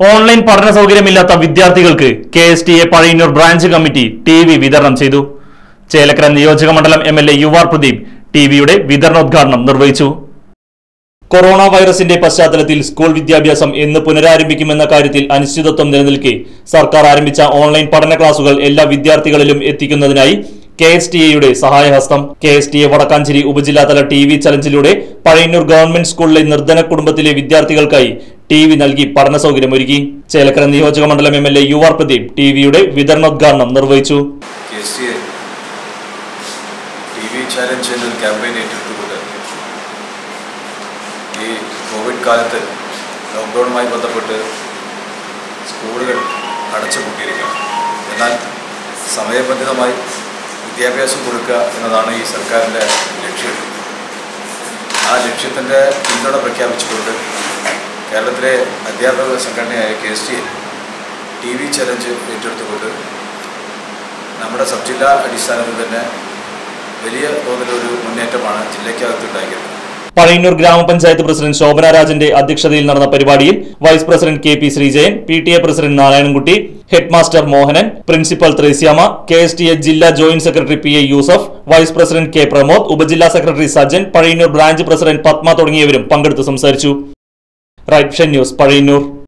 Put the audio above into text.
online പഠന സൗകര്യമില്ലാത്ത വിദ്യാർത്ഥികൾക്ക് K S T A Pazhayannur branch committee T V വിതരണം ചെയ്തു ചേലക്കര നിയോജക മണ്ഡലം M L A U R Pradeep ടിവിയുടെ വിതരണോദ്ഘാടനം നിർവഹിച്ചു കൊറോണ വൈറസിന്റെ പശ്ചാത്തലത്തിൽ സ്കൂൾ വിദ്യാഭ്യാസം എന്ന് പുനരാരംഭിക്കുമെന്ന കാര്യത്തിൽ അനിശ്ചിതത്വം നിലനിൽക്കെ സർക്കാർ ആരംഭിച്ച ഓൺലൈൻ പഠന ക്ലാസുകൾ എല്ലാ വിദ്യാർത്ഥികളിലും എത്തിക്കുന്നതിനായി കെ എസ് ടി എയുടെ സഹായഹസ്തം K S T A Vadakkanchery ഉപജില്ലാതല ടി വി ചലഞ്ചിലൂടെ പഴയന്നൂർ ഗവൺമെന്റ് സ്കൂളിലെ നിർധന കുടുംബത്തിലെ വിദ്യാർത്ഥികൾക്കായി ടി വി നൽകി പഠന സൗകര്യമൊരുക്കി ചേലക്കര നിയോജക മണ്ഡലം M L A U R Pradeep ടിവിയുടെ വിതരണോദ്ഘാടനം നിർവഹിച്ചു K S T A T V challenge എന്നൊരു ക്യാമ്പയിൻ ഏറ്റെടുത്തുകൊണ്ട് ഈ കോവിഡ് കാലത്ത് ലോക്ക്ഡൗണുമായി ബന്ധപ്പെട്ട് സ്കൂളുകൾ അടച്ചുപൂട്ടിയിരിക്കുകയാണ് എന്നാൽ സമയബന്ധിതമായി വിദ്യാഭ്യാസം കൊടുക്കുക എന്നതാണ് ഈ സർക്കാരിൻ്റെ ലക്ഷ്യം ആ ലക്ഷ്യത്തിൻ്റെ പിന്തുണ പ്രഖ്യാപിച്ചുകൊണ്ട് കേരളത്തിലെ അധ്യാപക സംഘടനയായ K S T A T V challenge ഏറ്റെടുത്തുകൊണ്ട് നമ്മുടെ സബ് ജില്ലാ അടിസ്ഥാനത്തിൽ തന്നെ വലിയ തോതിലൊരു മുന്നേറ്റമാണ് ജില്ലയ്ക്കകത്ത് ഉണ്ടായിരിക്കുന്നത് പഴയന്നൂർ ഗ്രാമപഞ്ചായത്ത് പ്രസിഡന്റ് ശോഭന രാജന്റെ അധ്യക്ഷതയിൽ നടന്ന പരിപാടിയിൽ vice president K P Sreejayan P T A president Narayanankutty headmaster Mohanan principal Thresiamma K S T A ജില്ലാ joint secretary P A Yusuf vice president K Pramod ഉപജില്ലാ secretary Sajan Pazhayannur branch president Padma തുടങ്ങിയവരും പങ്കെടുത്ത് സംസാരിച്ചു റൈറ്റ് വിഷൻ ന്യൂസ് പഴയന്നൂർ